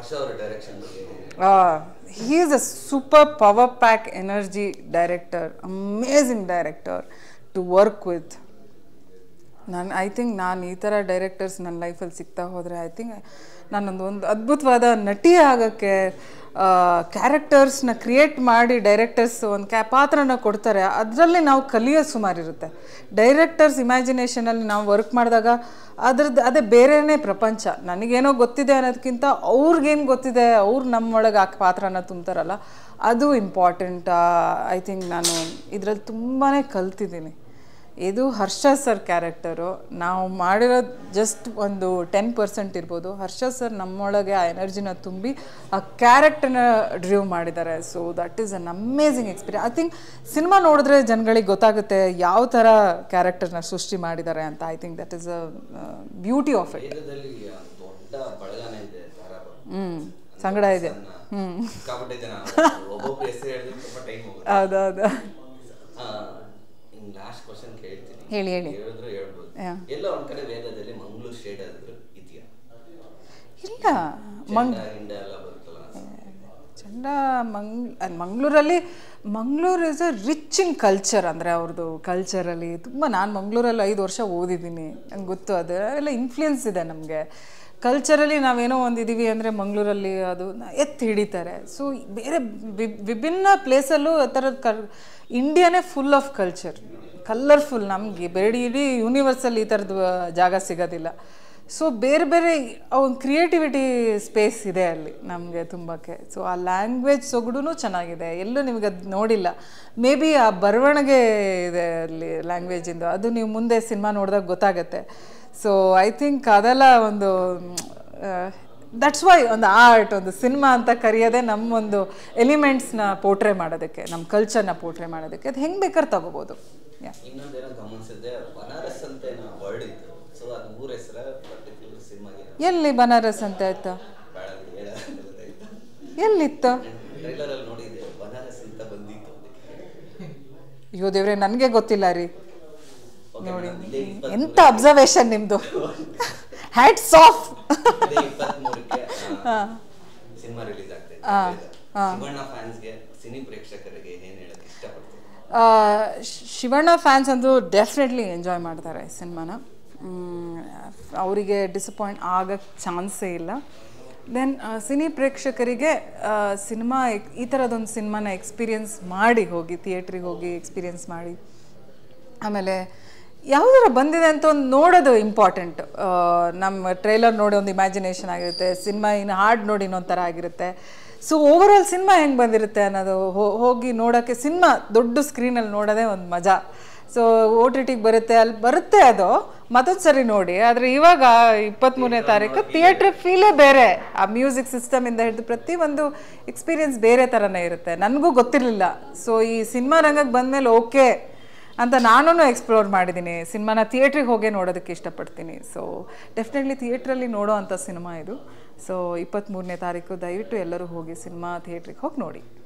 ಹರ್ಷ ಅವರ ಡೈರೆಕ್ಷನ್ ಬಗ್ಗೆ ಏನ್ ಹೇಳಿ? Uh, he is a super power pack energy director, amazing director to work with. ನಾನು ಐ ಥಿಂಕ್ ನಾನು ಈ ಥರ ಡೈರೆಕ್ಟರ್ಸ್ ನನ್ನ ಲೈಫಲ್ಲಿ ಸಿಗ್ತಾ ಹೋದರೆ ಐ ಥಿಂಕ್ ನಾನೊಂದು ಒಂದು ಅದ್ಭುತವಾದ ನಟಿ ಆಗೋಕ್ಕೆ ಕ್ಯಾರೆಕ್ಟರ್ಸ್ನ ಕ್ರಿಯೇಟ್ ಮಾಡಿ ಡೈರೆಕ್ಟರ್ಸ್ ಒಂದು ಕ್ಯಾ ಪಾತ್ರನ ಕೊಡ್ತಾರೆ ಅದರಲ್ಲಿ ನಾವು ಕಲಿಯೋದು ಸುಮಾರು ಇರುತ್ತೆ ಡೈರೆಕ್ಟರ್ಸ್ ಇಮ್ಯಾಜಿನೇಷನಲ್ಲಿ ನಾವು ವರ್ಕ್ ಮಾಡಿದಾಗ ಅದ್ರದ್ದು ಅದೇ ಬೇರೆನೇ ಪ್ರಪಂಚ ನನಗೇನೋ ಗೊತ್ತಿದೆ ಅನ್ನೋದಕ್ಕಿಂತ ಅವ್ರಿಗೇನು ಗೊತ್ತಿದೆ ಅವ್ರು ನಮ್ಮೊಳಗೆ ಆ ಪಾತ್ರನ ತುಂಬ್ತಾರಲ್ಲ ಅದು ಇಂಪಾರ್ಟೆಂಟ್ ಐ ಥಿಂಕ್ ನಾನು ಇದರಲ್ಲಿ ತುಂಬಾ ಕಲ್ತಿದ್ದೀನಿ ಇದು ಹರ್ಷ ಸರ್ ಕ್ಯಾರೆಕ್ಟರು ನಾವು ಮಾಡಿರೋದು ಜಸ್ಟ್ ಒಂದು ಟೆನ್ ಪರ್ಸೆಂಟ್ ಇರ್ಬೋದು ಹರ್ಷ ಸರ್ ನಮ್ಮೊಳಗೆ ಆ ಎನರ್ಜಿನ ತುಂಬಿ ಆ ಕ್ಯಾರೆಕ್ಟರ್ನ ಡ್ರೀವ್ ಮಾಡಿದ್ದಾರೆ so that is an amazing experience I think cinema ನೋಡಿದ್ರೆ ಜನಗಳಿಗೆ ಗೊತ್ತಾಗುತ್ತೆ ಯಾವ ಥರ ಕ್ಯಾರೆಕ್ಟರ್ನ ಸೃಷ್ಟಿ ಮಾಡಿದ್ದಾರೆ ಅಂತ I think that is a beauty of it ವೇದದಲ್ಲಿ ದೊಡ್ಡ ಬಳಗನೇ ಇದೆ ತಾರಾ ಹ್ಞೂ ಸಂಗಡ ಇದೆ ಹ್ಞೂ ಸಿಕ್ಕಾಪಟ್ಟೆ ಜನ ಒಬ್ಬೊಬ್ರು ಹೆಸರು ಹೇಳಿದ್ರೆ ತುಂಬ ಟೈಮ್ ಹೋಗುತ್ತೆ ಹೌದೌದು ಲಾಸ್ಟ್ ಕ್ವಶನ್ ಕೇಳ್ತೀನಿ ಹೇಳಿ, ಹೇಳಿ. ಹೇಳಿದ್ರು ಹೇಳ್ಬೋದು Yeah. ಎಲ್ಲ ಒಂದ್ ಕಡೆ ವೇದದಲ್ಲಿ ಮಂಗಳೂರು ಶೇಡ್ ಆದ್ರು ಇದೆಯಾ ಇಲ್ಲ ಮಂಗ್ ಚಂಡ ಗಿಂಡ ಎಲ್ಲ ಬರುತ್ತಲ್ಲ ಚಂದ ಮಂಗ್ ಅದ್ ಮಂಗಳೂರಲ್ಲಿ Mangaluru is a rich in culture ಅಂದರೆ ಅವ್ರದ್ದು ಕಲ್ಚರಲ್ಲಿ ತುಂಬ ನಾನು ಮಂಗಳೂರಲ್ಲಿ ಐದು ವರ್ಷ ಓದಿದ್ದೀನಿ ನಂಗೆ ಗೊತ್ತು ಅದು ಎಲ್ಲ ಇನ್ಫ್ಲುಯೆನ್ಸ್ ಇದೆ ನಮಗೆ ಕಲ್ಚರಲ್ಲಿ ನಾವೇನೋ ಒಂದಿದ್ದೀವಿ ಅಂದರೆ ಮಂಗಳೂರಲ್ಲಿ ಅದು ನ- ಎತ್ತಿ ಹಿಡಿತಾರೆ ಸೊ ಬೇರೆ ವಿ- ವಿಭಿನ್ನ ಪ್ಲೇಸಲ್ಲೂ ಆ ಥರದ ಕಲ್ ಇಂಡಿಯಾನೇ ಫುಲ್ ಆಫ್ ಕಲ್ಚರ್ ಕಲರ್ಫುಲ್ ನಮಗೆ ಬೇರೆ ಇಡೀ ಯೂನಿವರ್ಸಲ್ಲಿ ಈ ಥರದ್ದು ಜಾಗ ಸಿಗೋದಿಲ್ಲ ಸೊ ಬೇರೆ ಬೇರೆ ಒಂದು ಕ್ರಿಯೇಟಿವಿಟಿ ಸ್ಪೇಸ್ ಇದೆ ಅಲ್ಲಿ ನಮಗೆ ತುಂಬಕ್ಕೆ ಸೊ ಆ ಲ್ಯಾಂಗ್ವೇಜ್ ಸೊಗಡು ಚೆನ್ನಾಗಿದೆ ಎಲ್ಲೂ ನಿಮಗೆ ಅದು ನೋಡಿಲ್ಲ ಮೇ ಬಿ ಆ ಬರವಣಿಗೆ ಇದೆ ಅಲ್ಲಿ ಲ್ಯಾಂಗ್ವೇಜಿಂದು ಅದು ನೀವು ಮುಂದೆ ಸಿನಿಮಾ ನೋಡಿದಾಗ ಗೊತ್ತಾಗತ್ತೆ ಸೊ ಐ ಥಿಂಕ್ ಅದೆಲ್ಲ ಒಂದು ದಟ್ಸ್ ವೈ ಒಂದು ಆರ್ಟ್ ಒಂದು ಸಿನಿಮಾ ಅಂತ ಕರೆಯೋದೇ ನಮ್ಮೊಂದು ಎಲಿಮೆಂಟ್ಸ್ನ ಪೋರ್ಟ್ರೇ ಮಾಡೋದಕ್ಕೆ ನಮ್ಮ ಕಲ್ಚರ್ನ ಪೋರ್ಟ್ರೇ ಮಾಡೋದಕ್ಕೆ ಅದು ಹೆಂಗೆ ಬೇಕಾದ್ರೆ ತಗೋಬೋದು ಯಾ ಇನ್ನೊಂದೇನೋ ಗಮನಿಸಿದ್ದೆ ಬನಾರಸ್ ಅಂತ ಏನೋ ವರ್ಡ್ ಇತ್ತು ಸೊ ಅದು ಊರ ಹೆಸರ ಪರ್ಟಿಕ್ಯುಲರ್ ಸಿನಿಮಾಗೆ ಎಲ್ಲಿ ಬನಾರಸ್ ಅಂತ ಆಯ್ತಾ ಬೇಡ ಬಿಡಿ, ಹೇಳ ಅಂತ ಗೊತ್ತಾಯ್ತು ಎಲ್ಲಿತ್ತು ಟ್ರೈಲರ್ ಅಲ್ಲಿ ನೋಡಿದ್ದೆ ಬನಾರಸ್ ಅಂತ ಬಂದಿತ್ತು ಅದಕ್ಕೆ ಅಯ್ಯೋ ದೇವ್ರೆ ನನಗೆ ಗೊತ್ತಿಲ್ಲ ರೀ Okay, ನೋಡಿ madam, ಇದೇ ಇಪ್ಪತ್ತ್ ಎಂಥ ಅಬ್ಸರ್ವೇಷನ್ ನಿಮ್ಮದು ಹ್ಯಾಟ್ಸ್ ಆಫ್ ಇದೇ ಇಪ್ಪತ್ಮೂರಕ್ಕೆ ಸಿನಿಮಾ ರಿಲೀಸ್ ಆಗ್ತದೆ ಶಿವಣ್ಣ ಫ್ಯಾನ್ಸ್ಗೆ ಸಿನಿ ಪ್ರೇಕ್ಷಕರಿಗೆ ಏನ್ ಹೇಳಕ್ ಇಷ್ಟಪಡ್ತೀನಿ ಶಿವಣ್ಣ ಫ್ಯಾನ್ಸ್ ಅಂತೂ ಡೆಫಿನೆಟ್ಲಿ ಎಂಜಾಯ್ ಮಾಡ್ತಾರೆ ಸಿನಿಮಾನ ಅವರಿಗೆ ಡಿಸಪಾಯಿಂಟ್ ಆಗಕ್ಕೆ ಚಾನ್ಸೇ ಇಲ್ಲ ದೆನ್ ಸಿನಿ ಪ್ರೇಕ್ಷಕರಿಗೆ ಸಿನಿಮಾ ಈ ಥರದೊಂದು ಸಿನಿಮಾನ ಎಕ್ಸ್ಪೀರಿಯನ್ಸ್ ಮಾಡಿ ಹೋಗಿ ಥಿಯೇಟ್ರಿಗೆ ಹೋಗಿ ಎಕ್ಸ್ಪೀರಿಯನ್ಸ್ ಮಾಡಿ ಆಮೇಲೆ ಯಾವುದರ ಬಂದಿದೆ ಅಂತ ಒಂದು ನೋಡೋದು ಇಂಪಾರ್ಟೆಂಟ್ ನಮ್ಮ ಟ್ರೈಲರ್ ನೋಡಿ ಒಂದು ಇಮ್ಯಾಜಿನೇಷನ್ ಆಗಿರುತ್ತೆ ಸಿನಿಮಾ ಇನ್ನು ಹಾಡು ನೋಡಿ ಇನ್ನೊಂದು ಥರ ಆಗಿರುತ್ತೆ ಸೊ ಓವರಾಲ್ ಸಿನಿಮಾ ಹೆಂಗೆ ಬಂದಿರುತ್ತೆ ಅನ್ನೋದು ಹೋ- ಹೋಗಿ ನೋಡೋಕ್ಕೆ ಸಿನಿಮಾ ದೊಡ್ಡ ಸ್ಕ್ರೀನಲ್ಲಿ ನೋಡೋದೇ ಒಂದು ಮಜಾ ಸೊ ಓ ಟಿ ಟಿಗೆ ಬರುತ್ತೆ ಅಲ್ಲಿ ಬರುತ್ತೆ ಅದು ಮತ್ತೊಂದು ಸರಿ ನೋಡಿ ಆದರೆ ಇವಾಗ ಇಪ್ಪತ್ತ್ಮೂರನೇ ತಾರೀಕು ಥಿಯೇಟ್ರ್ ಫೀಲೇ ಬೇರೆ ಆ ಮ್ಯೂಸಿಕ್ ಸಿಸ್ಟಮಿಂದ ಹಿಡಿದು ಪ್ರತಿಯೊಂದು ಎಕ್ಸ್ಪೀರಿಯನ್ಸ್ ಬೇರೆ ಥರನೇ ಇರುತ್ತೆ ನನಗೂ ಗೊತ್ತಿರಲಿಲ್ಲ ಸೊ ಈ ಸಿನಿಮಾ ರಂಗಕ್ಕೆ ಬಂದಮೇಲೆ ಓಕೆ ಅಂತ ನಾನು ಎಕ್ಸ್ಪ್ಲೋರ್ ಮಾಡಿದ್ದೀನಿ ಸಿನಿಮಾನ ಥಿಯೇಟ್ರಿಗೆ ಹೋಗೇ ನೋಡೋದಕ್ಕೆ ಇಷ್ಟಪಡ್ತೀನಿ ಸೊ ಡೆಫಿನೆಟ್ಲಿ ಥಿಯೇಟ್ರಲ್ಲಿ ನೋಡೋ ಅಂಥ ಸಿನಿಮಾ ಇದು ಸೊ ಇಪ್ಪತ್ತ್ಮೂರನೇ ತಾರೀಕು ದಯವಿಟ್ಟು ಎಲ್ಲರೂ ಹೋಗಿ ಸಿನಿಮಾ ಥಿಯೇಟ್ರಿಗೆ ಹೋಗಿ ನೋಡಿ